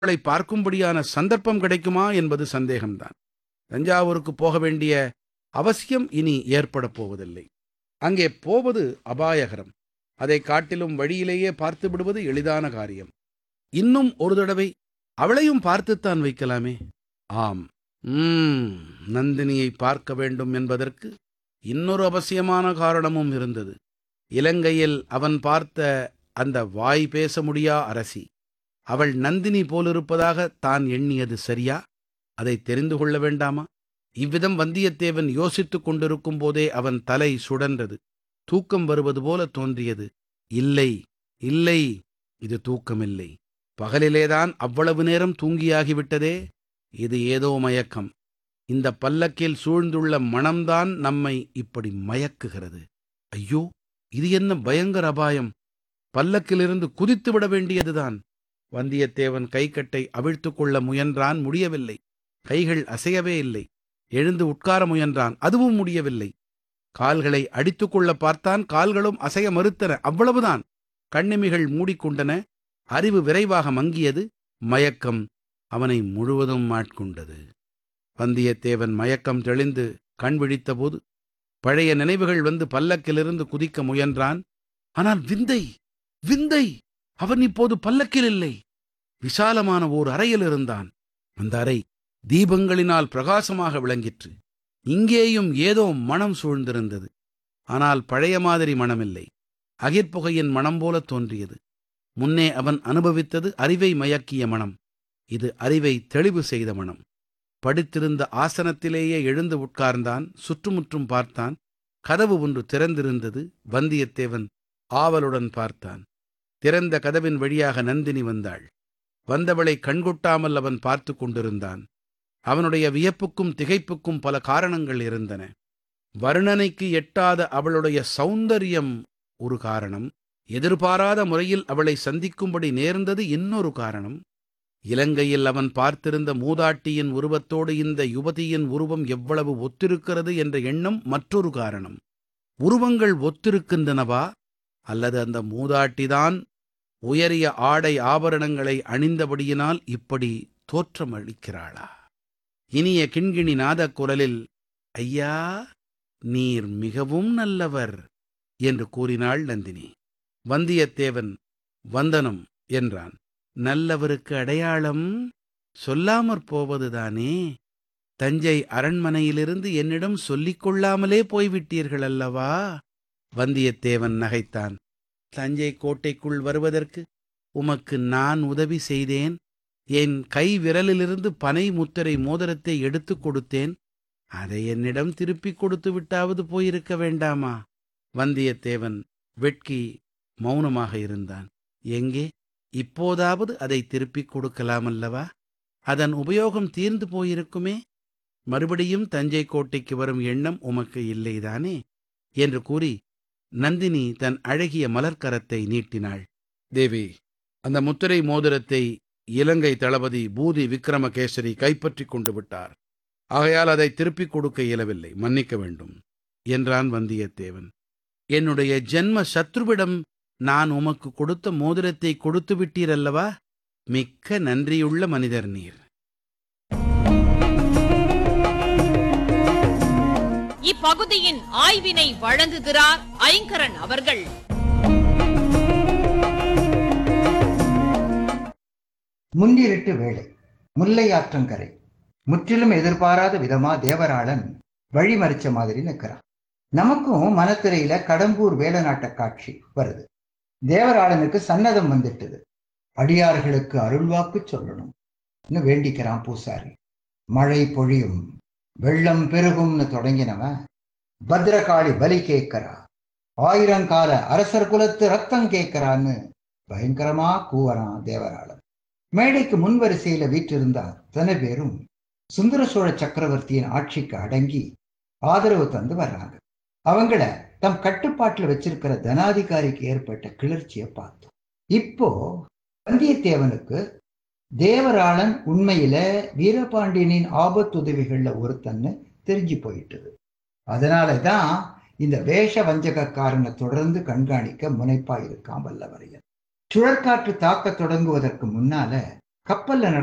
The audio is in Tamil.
அவளை பார்க்கும்படியான சந்தர்ப்பம் கிடைக்குமா என்பது சந்தேகம்தான் தஞ்சாவூருக்கு போக வேண்டிய அவசியம் இனி ஏற்படப் போவதில்லை அங்கே போவது அபாயகரம் அதைக் காட்டிலும் வழியிலேயே பார்த்து விடுவது எளிதான காரியம் இன்னும் ஒரு தடவை அவளையும் பார்த்துத்தான் வைக்கலாமே ஆம் ம் நந்தினியை பார்க்க வேண்டும் என்பதற்கு இன்னொரு அவசியமான காரணமும் இருந்தது இலங்கையில் அவன் பார்த்த அந்த வாய் பேச முடியா அரசி அவள் நந்தினி போலிருப்பதாக தான் எண்ணியது சரியா அதை தெரிந்து கொள்ள வேண்டாமா இவ்விதம் வந்தியத்தேவன் யோசித்துக் கொண்டிருக்கும் போதே அவன் தலை சுழன்றது தூக்கம் வருவது போல தோன்றியது இல்லை இல்லை இது தூக்கமில்லை பகலிலேதான் அவ்வளவு நேரம் தூங்கியாகிவிட்டதே இது ஏதோ மயக்கம் இந்த பல்லக்கில் சூழ்ந்துள்ள மனம்தான் நம்மை இப்படி மயக்குகிறது ஐயோ இது என்ன பயங்கர அபாயம் பல்லக்கிலிருந்து குதித்து விட வேண்டியதுதான் வந்தியத்தேவன் கைக்கட்டை அவிழ்த்துக் கொள்ள முயன்றான் முடியவில்லை கைகள் அசையவே இல்லை எழுந்து உட்கார முயன்றான் அதுவும் முடியவில்லை கால்களை அடித்துக் கொள்ள பார்த்தான் கால்களும் அசைய மறுத்தன அவ்வளவுதான் கண்ணிமிகள் மூடிக்கொண்டன அறிவு விரைவாக மங்கியது மயக்கம் அவனை முழுவதும் மாட்கொண்டது வந்தியத்தேவன் மயக்கம் தெளிந்து கண் விழித்தபோது பழைய நினைவுகள் வந்து பல்லக்கிலிருந்து குதிக்க முயன்றான் ஆனால் விந்தை விந்தை அவன் இப்போது பல்லக்கில் இல்லை விசாலமான ஓர் அறையில் இருந்தான் அந்த அறை தீபங்களினால் பிரகாசமாக விளங்கிற்று இங்கேயும் ஏதோ மனம் சூழ்ந்திருந்தது ஆனால் பழைய மாதிரி மனமில்லை அகிர்புகையின் மனம் போல தோன்றியது முன்னே அவன் அனுபவித்தது அறிவை மயக்கிய மனம் இது அறிவை தெளிவு செய்த மனம் படித்திருந்த ஆசனத்திலேயே எழுந்து உட்கார்ந்தான் சுற்றுமுற்றும் பார்த்தான் கதவு ஒன்று திறந்திருந்தது வந்தியத்தேவன் ஆவலுடன் பார்த்தான் திறந்த கதவின் வழியாக நந்தினி வந்தாள் வந்தவளை கண்கொட்டாமல் அவன் பார்த்து கொண்டிருந்தான் அவனுடைய வியப்புக்கும் திகைப்புக்கும் பல காரணங்கள் இருந்தன வர்ணனைக்கு எட்டாத அவளுடைய சௌந்தரியம் ஒரு காரணம் எதிர்பாராத முறையில் அவளை சந்திக்கும்படி நேர்ந்தது இன்னொரு காரணம் இலங்கையில் அவன் பார்த்திருந்த மூதாட்டியின் உருவத்தோடு இந்த யுவதியின் உருவம் எவ்வளவு ஒத்திருக்கிறது என்ற எண்ணம் மற்றொரு காரணம் உருவங்கள் ஒத்திருக்கின்றனவா அல்லது அந்த மூதாட்டிதான் உயரிய ஆடை ஆபரணங்களை அணிந்தபடியினால் இப்படி தோற்றமளிக்கிறாளா இனிய கிண்கிணி நாதக் குரலில் ஐயா நீர் மிகவும் நல்லவர் என்று கூறினாள் நந்தினி வந்தியத்தேவன் வந்தனம் என்றான் நல்லவருக்கு அடையாளம் சொல்லாமற் போவதுதானே தஞ்சை அரண்மனையிலிருந்து என்னிடம் சொல்லிக் கொள்ளாமலே போய்விட்டீர்கள் அல்லவா வந்தியத்தேவன் நகைத்தான் தஞ்சை கோட்டைக்குள் வருவதற்கு உமக்கு நான் உதவி செய்தேன் என் கை விரலிலிருந்து பனை முத்திரை மோதிரத்தை எடுத்துக் கொடுத்தேன் அதை என்னிடம் திருப்பிக் கொடுத்து விட்டாவது போயிருக்க வேண்டாமா வந்தியத்தேவன் வெட்கி மௌனமாக இருந்தான் எங்கே இப்போதாவது அதை திருப்பிக் கொடுக்கலாமல்லவா அதன் உபயோகம் தீர்ந்து போயிருக்குமே மறுபடியும் தஞ்சை கோட்டைக்கு வரும் எண்ணம் உமக்கு இல்லைதானே என்று கூறி நந்தினி தன் அழகிய மலர்க்கரத்தை நீட்டினாள் தேவி அந்த முத்திரை மோதிரத்தை இலங்கை தளபதி பூதி விக்ரமகேசரி கைப்பற்றிக் கொண்டு விட்டார் ஆகையால் அதை திருப்பிக் கொடுக்க இயலவில்லை மன்னிக்க வேண்டும் என்றான் வந்தியத்தேவன் என்னுடைய ஜென்ம சத்ருவிடம் நான் உமக்கு கொடுத்த மோதிரத்தை கொடுத்து விட்டீரல்லவா மிக்க நன்றியுள்ள மனிதர் நீர் இப்பகுதியின் ஆய்வினை வழங்குகிறார் ஐங்கரன் அவர்கள் முன்னிருட்டு வேளை முல்லை ஆற்றங்கரை முற்றிலும் எதிர்பாராத விதமா தேவராளன் வழி மறிச்ச மாதிரி நிற்கிறான் நமக்கும் மனத்திரையில கடம்பூர் வேலநாட்ட காட்சி வருது தேவராளனுக்கு சன்னதம் வந்துட்டுது அடியார்களுக்கு அருள்வாக்கு சொல்லணும் வேண்டிக்கிறான் பூசாரி மழை பொழியும் வெள்ளம் பெருகும்னு தொடங்கினவன் பத்ரகாளி பலி கேட்கிறா ஆயிரங்கால அரசர் குலத்து ரத்தம் கேட்கிறான்னு பயங்கரமா கூவறான் தேவராளன் மேடைக்கு முன்வரிசையில வீற்றிருந்தார் தன பேரும் சுந்தர சோழ சக்கரவர்த்தியின் ஆட்சிக்கு அடங்கி ஆதரவு தந்து வர்றாங்க அவங்கள தம் கட்டுப்பாட்டுல வச்சிருக்கிற தனாதிகாரிக்கு ஏற்பட்ட கிளர்ச்சியை பார்த்தோம் இப்போ வந்தியத்தேவனுக்கு தேவராளன் உண்மையில வீரபாண்டியனின் ஆபத்துதவிகள்ல ஒருத்தன்னு தெரிஞ்சு போயிட்டது அதனாலதான் இந்த வேஷ வஞ்சகக்காரனை தொடர்ந்து கண்காணிக்க முனைப்பா இருக்கான் வல்லவரையன் சுழற்காற்று தாக்க தொடங்குவதற்கு முன்னால கப்பல்ல